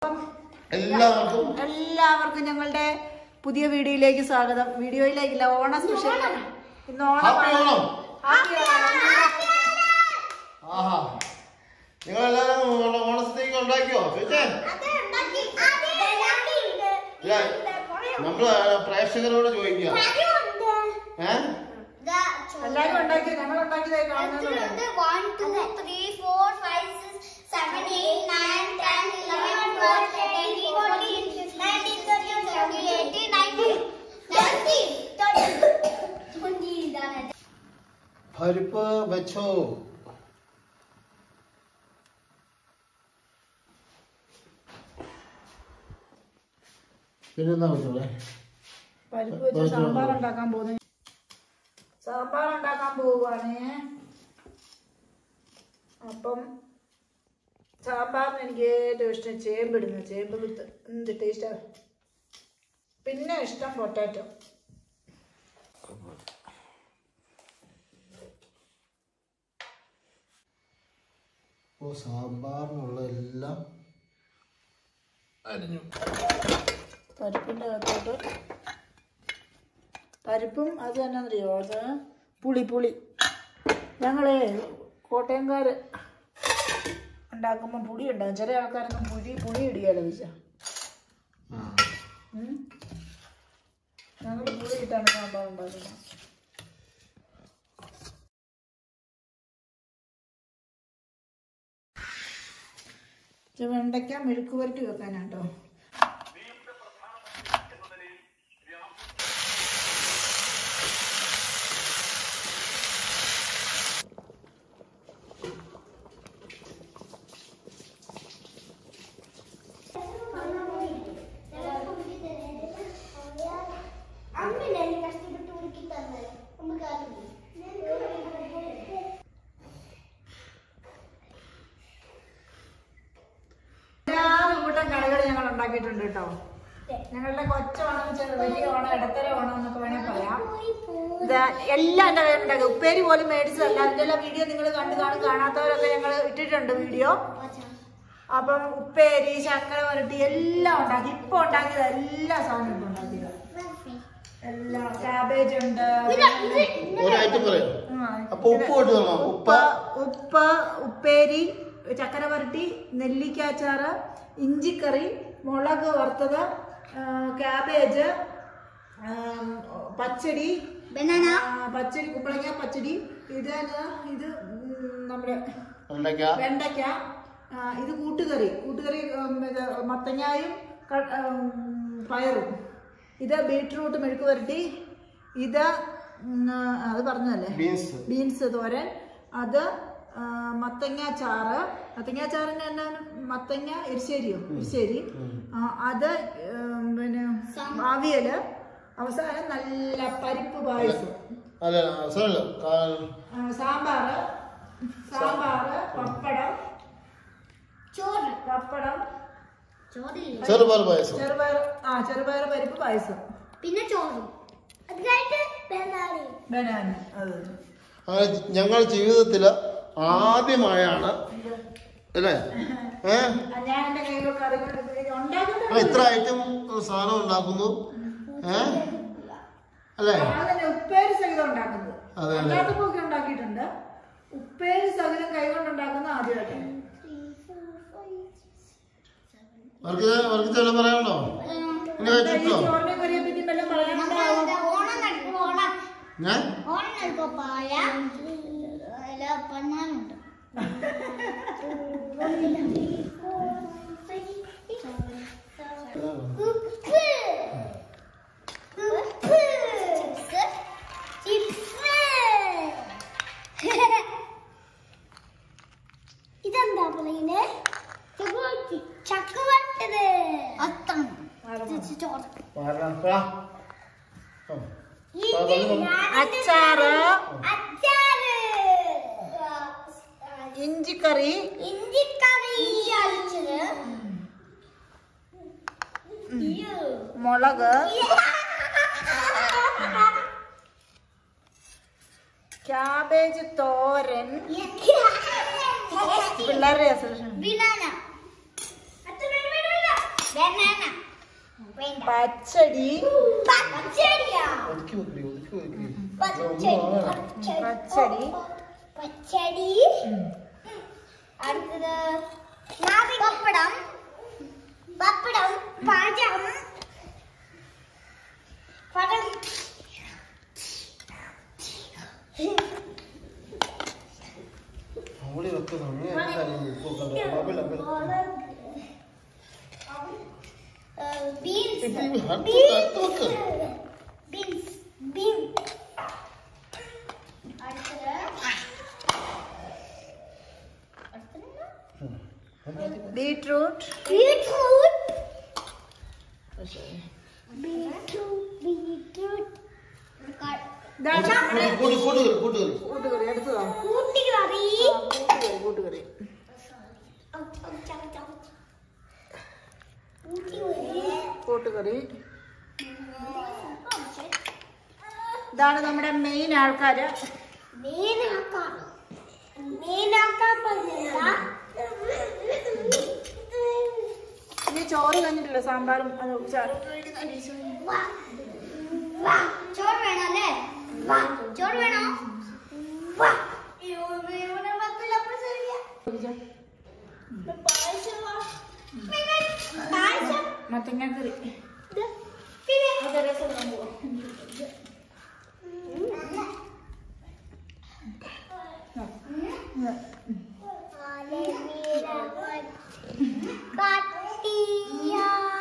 എല്ലാവർക്കും എല്ലാവർക്കും ഞങ്ങളുടെ പുതിയ വീഡിയോയിലേക്ക് സ്വാഗതം വീഡിയോയിലേക്കില്ല ഓണ സ്പെഷ്യൽ ഇന്ന് ഓണം ഹാപ്പി ഓണം ഹാപ്പി ഓണം ആഹാ നിങ്ങളെല്ലാരും ഓണ- ഓണസദ്യയൊക്കെ ഉണ്ടാക്കിയോ ചോദിച്ചേ ഇല്ല നമ്മള് പ്രേക്ഷകരോട് ചോദിക്കുക ഏ എല്ലാരും ഉണ്ടാക്കി ഞങ്ങൾ ഉണ്ടാക്കിയതായി കാണുന്നത് One, two, three, four, five, six, seven, eight, nine, ten, eleven, twelve, thirteen, fourteen, nineteen, twenty, twenty, eighteen, nineteen, twenty, twenty, twenty ഇതാണ് പരിപ്പ് വെച്ചോ പിന്നെന്താ വെച്ചോളെ പരിപ്പ് വെച്ച് സാമ്പാർ ഉണ്ടാക്കാൻ പോകുന്നത് സാമ്പാർ ഉണ്ടാക്കാൻ പോവുകയാണ് അപ്പം സാമ്പാറിന് എനിക്ക് ഏറ്റവും ഇഷ്ടം ചേമ്പിടുന്നു ചേമ്പ് വിത്ത് എന്ത് ടേസ്റ്റാ പിന്നെ ഇഷ്ടം പൊട്ടാറ്റോ ഓ സാമ്പാറിനുള്ള എല്ലാം അരിഞ്ഞു പരിപ്പിൻ്റെ അകത്തോട്ട് പരിപ്പും അത് തന്നെ അറിയോ അത് പുളി പുളി ഞങ്ങളെ കോട്ടയംകാർ ഉണ്ടാക്കുമ്പോൾ പുളി ഉണ്ടാകും ചില ആൾക്കാരൊന്നും പുളി പുളി ഇടിയാലോ വെച്ചാ ആ ഞങ്ങൾ പുളി ഇട്ടാണ് സാമ്പാർ ഉണ്ടാക്കുന്നത് ഇത് വെണ്ടയ്ക്ക മെഴുക്ക് പുരട്ടി വെക്കാനാട്ടോ അമ്മല്ലേ കഷ്ടപ്പെട്ട് ഉരുക്കി തന്നെ നമുക്ക് അറിയില്ല എല്ലാ കൂട്ടം കറികൾ ഞങ്ങൾ ഉണ്ടാക്കിയിട്ടുണ്ട് കേട്ടോ ഞങ്ങളുടെ കൊച്ചോണം ചെറു വലിയ ഓണം ഇടത്തര ഓണം എന്നൊക്കെ വേണമെങ്കിൽ പറയാം ഇത് എല്ലാം എൻ്റെ കയ്യിലുണ്ടാക്കി ഉപ്പേരി പോലും മേടിച്ചതല്ല അതിൻ്റെ എല്ലാം വീഡിയോ നിങ്ങൾ കണ്ടു കാണും കാണാത്തവരൊക്കെ ഞങ്ങൾ ഇട്ടിട്ടുണ്ട് വീഡിയോ അപ്പം ഉപ്പേരി ശർക്കര വരട്ടി എല്ലാം ഉണ്ടാക്കി ഇപ്പൊ ഉണ്ടാക്കിയത് എല്ലാ സാധനവും ഇപ്പൊ ഉണ്ടാക്കിയത് എല്ലാം ക്യാബേജ് ഉണ്ട് ഒരു ഐറ്റം പറയാം ആ, അപ്പൊ ഉപ്പ് തൊട്ട് തരണം ഉപ്പ് ഉപ്പ് ഉപ്പ് ഉപ്പേരി ചക്കര വരട്ടി നെല്ലിക്കാച്ചാറ് ഇഞ്ചിക്കറി മുളക് വറുത്തത് ആ, ക്യാബേജ് ആ, പച്ചടി ബനാന ആ, പച്ചടി കുമ്പളങ്ങ പച്ചടി ഇത് എന്നാ? ഇത് ഉം, നമ്മുടെ വെണ്ടയ്ക്ക വെണ്ടയ്ക്ക ആ, ഇത് കൂട്ടുകറി കൂട്ടുകറി ഉം, ഇത് മത്തങ്ങായും ക- ഉം, പയറും ഇത് ബീട്രൂട്ട് മെഴുക്ക് വരട്ടി ഇത് ഉം, അത് പറഞ്ഞതല്ലേ ബീൻസ് ബീൻസ് തോരൻ അത് ആ, മത്തങ്ങ ചാറ് മത്തങ്ങ ചാറിന് തന്നെ മത്തങ്ങ എരിശ്ശേരിയോ എരിശ്ശേരി ആ, അത് ഉം, പിന്നെ അവിയല് അവസാനം നല്ല പരിപ്പ് പായസം അല്ല സാറല്ല ആ, സാമ്പാറ് സാമ്പാറ് പപ്പടം ചോറ് പപ്പടം ചോറില്ല ചെറുപയർ പായസം ചെറുപയർ ആ ചെറുപയർ പരിപ്പ് പായസം പിന്നെ ചോറും അത് കഴിഞ്ഞിട്ട് ബനാനയും ബനാന അത് അങ്ങനെ ഞങ്ങൾ ജീവിതത്തിൽ ആദ്യമായാണ് അല്ലേ ഏ ആ, ഞാൻ എൻ്റെ കൈകൾ കറി കൊണ്ട് ആ, ഉണ്ടാക്കുന്നത് ഇത്ര ഐറ്റം സാധനം ഉണ്ടാക്കുന്നു ഏ അല്ലേ അത് തന്നെ ഉപ്പേരി സഹിതം ഉണ്ടാക്കുന്നത് അതെ, അതെ. അല്ലാത്തപ്പോ ഒക്കെ ഉണ്ടാക്കിയിട്ടുണ്ട് ഉപ്പേരി സഹിതം കൈകൊണ്ട് ഉണ്ടാക്കുന്ന ആദ്യമായിട്ട് അവർക്ക് അവർക്ക് ചില പറയാനുണ്ടോ ഇനി വെച്ചിട്ടോ ചോറിനെ കറിയെ പറ്റി വല്ലതും പറയാനുണ്ടാവും ഓണം നടക്കും ഓണം ഞാൻ ഓണം നടക്കും പായ അല്ല പന്നാനുണ്ട് ഉപ്പ് ഉപ്പ് ചിപ്സ് ഇതെന്താ പറയുന്നേ ചക്കവട്ടത് അത്തം ചോറ് അച്ചാറ് അച്ചാറ് ഇഞ്ചിക്കറി ഇഞ്ചിക്കറി അടിച്ചത് മുളക് ക്യാബേജ് തോരൻ പിള്ളേരുടെ അസോസിയേഷൻ ബിനാന അച്ഛൻ വേണ്ട, വേണ്ട, വേണ്ട. banana. വേണ്ട. പച്ചടി പച്ചടിയാ. ഒതുക്കി വെക്കടി ഒതുക്കി വെക്കടി പച്ചടി. ഒന്നും പച്ചടി. പച്ചടി അടുത്തത് പപ്പടം പപ്പടം പഴം പഴം അവിടെ വെക്കുന്നു നീ എന്തായാലും ഉപ്പ് വെക്കണ്ട. Bubble, bubble. ബീൻസ് ഇപ്പൊ ഈ അടുത്ത് അടുത്ത് വെക്ക്. ബീൻസ് ബീൻസ് അടുത്തത് അടുത്തത് ഉം. അതിനകത്ത് ബീട്രൂട്ട് ബീട്രൂട്ട് ബീട്രൂട്ട് ബീട്രൂട്ട് ഇതാണ് നമ്മുടെ കൂട്ടി കൂട്ടി കയറി കൂട്ടി കയറി കൂട്ടുകറി എടുത്തതോ കൂട്ടുകറി കൂട്ടുകറി കൂട്ടുകറി കൂട്ടുകറി ഇതാണ് നമ്മുടെ മെയിൻ ആൾക്കാര് മീനാക്കാം മീനാക്കാൻ പറഞ്ഞില്ല ഇനി ചോറ് കഴിഞ്ഞിട്ടില്ല സാമ്പാറും അത് ചാറും വാ. വാ. ചോറ് വേണോ അല്ലേ വാ. ചോറ് വേണോ വാ. അയ്യോ, ഇവിടെ വെക്കില്ല, അപ്പൊ ശരിയാ. പായസം വാ. പിന്നെ പായസം. മത്തങ്ങാക്കറി ഇത്. പിന്നെ. അത് രസം കൊണ്ടുപോകാം. കട്ടിയ.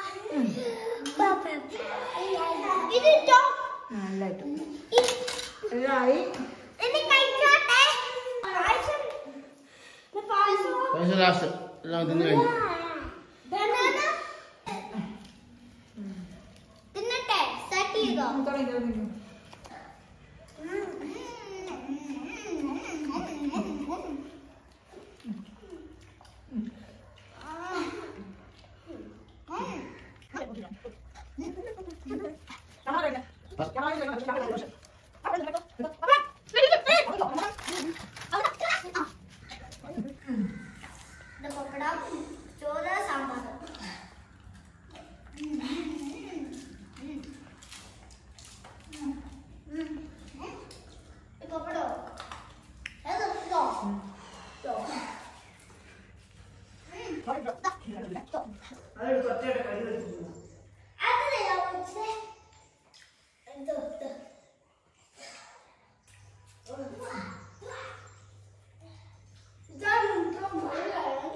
ഇത് ഇട്ടോ. നല്ലതായിട്ട് ഇത് എല്ലായി ഇനി കഴിച്ചോട്ടെ. പായസം. ഇത് പായസം. പൈസ ലാസ്റ്റ് എല്ലാം തിന്നു കഴിഞ്ഞു Banana. തിന്നട്ടെ സെറ്റ് ചെയ്തോ തുടങ്ങി തുടങ്ങി ഇത് പപ്പടം ചോറ് സാമ്പാർ പപ്പടോ ഏതോ ഇതോ ഇതോ അത് തരാം പക്ഷേ ഇതോ ഇതോ ഇതാണ് ഇപ്പം മഴയാണ്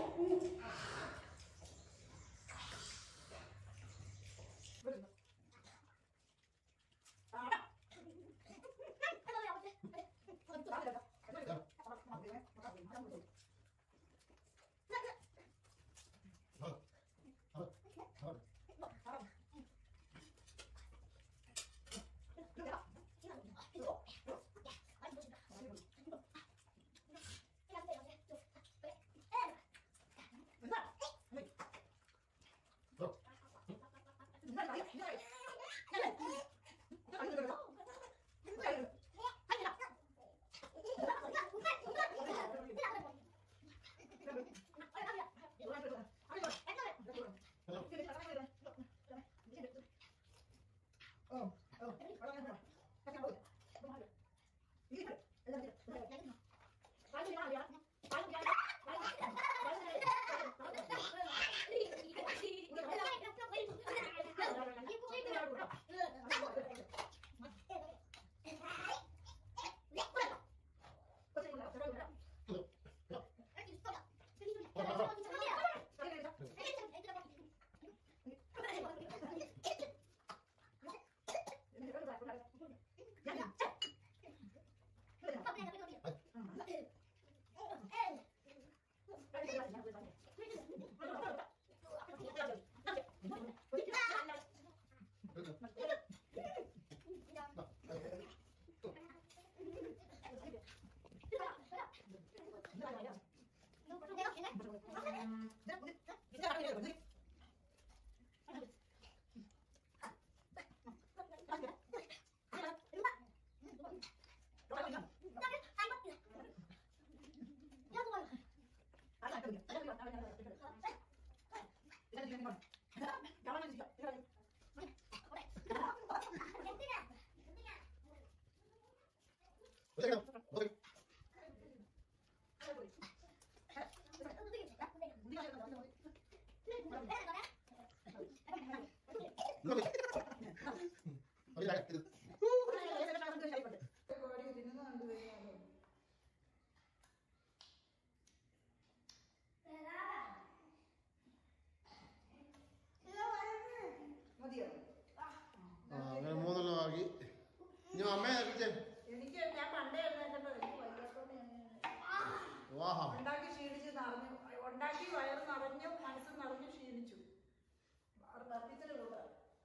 മതിയോ ആ, അങ്ങനെ മൂന്നെണ്ണം ആക്കി ഇനി അമ്മയെ ഏൽപ്പിച്ചേ എനിക്ക് ഞാൻ പണ്ടേ എഴുന്നേറ്റപ്പോ എനിക്ക് വയ്യാത്തോണ്ട് ഞാൻ വാഹാ ഉണ്ടാക്കി ക്ഷീണിച്ച് നിറഞ്ഞു ഉണ്ടാക്കി വയറ് നിറഞ്ഞു മനസ്സ് നിറഞ്ഞു ക്ഷീണിച്ചു ഭർത്തിച്ചിട്ട് കൂട്ടാ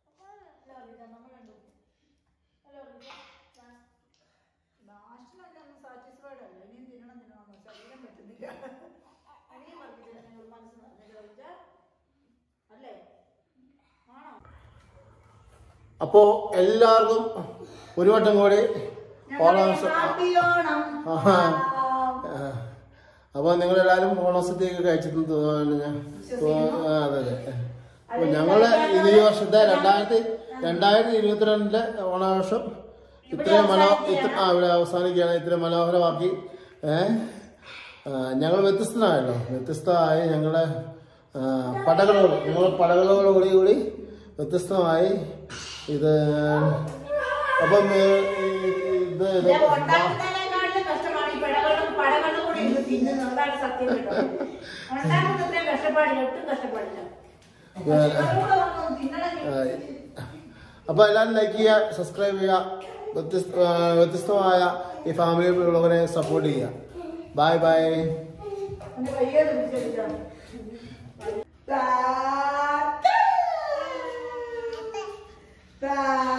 നാശനല്ല സാറ്റിസ്ഫൈഡ് അല്ല ഇനിയും തിന്നണം തിന്നണം ശരീരം പറ്റുന്നില്ല ഇനിയും വർദ്ധിച്ചില്ല നിങ്ങൾ മനസ്സ് നിറഞ്ഞു കളിച്ച അല്ലേ ആണോ അപ്പോ എല്ലാവർക്കും ഒരു വട്ടം കൂടി ഓണാവസ ഹാപ്പി ഓണം ആഹാ. അപ്പോൾ നിങ്ങളെല്ലാവരും ഓണസദ്യയൊക്കെ കഴിച്ചിട്ടുണ്ടെന്ന് തോന്നുന്നു ഞാൻ തോ- ആ, അതെ അതെ അപ്പോൾ ഞങ്ങള് ഇത് ഈ വർഷത്തെ രണ്ടായിരത്തി രണ്ടായിരത്തി ഇരുപത്തിരണ്ടിലെ ഓണാഘോഷം ഇത്രയും മനോ ഇത്ര ആ ഇവിടെ അവസാനിക്കുകയാണ് ഇത്രയും മനോഹരമാക്കി ഏഹ് ഞങ്ങൾ വ്യത്യസ്തനായല്ലോ വ്യത്യസ്തമായി ഞങ്ങളുടെ ആ, പടകളോട് ഞങ്ങൾ പടകളോടുകൂടി കൂടി വ്യത്യസ്തമായി ഇത് അപ്പം ഏ, ഈ- ഇത് ഇത് ഞാൻ ഉണ്ടാക്കുന്നതിനേക്കാളും കഷ്ടമാണ് ഈ പടകളും പടകളും കൂടി ഇരുന്ന് തിന്നുന്നത് അതാണ് സത്യം കേട്ടോ ഉണ്ടാക്കുന്നത്രയും കഷ്ടപ്പാടില്ല ഒട്ടും കഷ്ടപ്പാടില്ല പടകൂടെ വന്നൊന്ന് തിന്നണമെങ്കിൽ അപ്പോൾ എല്ലാവരും ലൈക്ക് ചെയ്യുക സബ്സ്ക്രൈബ് ചെയ്യുക വ്യത്യസ്ത ആ, വ്യത്യസ്തമായ ഈ ഫാമിലിയിലുള്ളവരെ സപ്പോർട്ട് ചെയ്യുക ബൈ ബൈ എന്റെ കയ്യേത് പിടിച്ചെടുക്കാം താ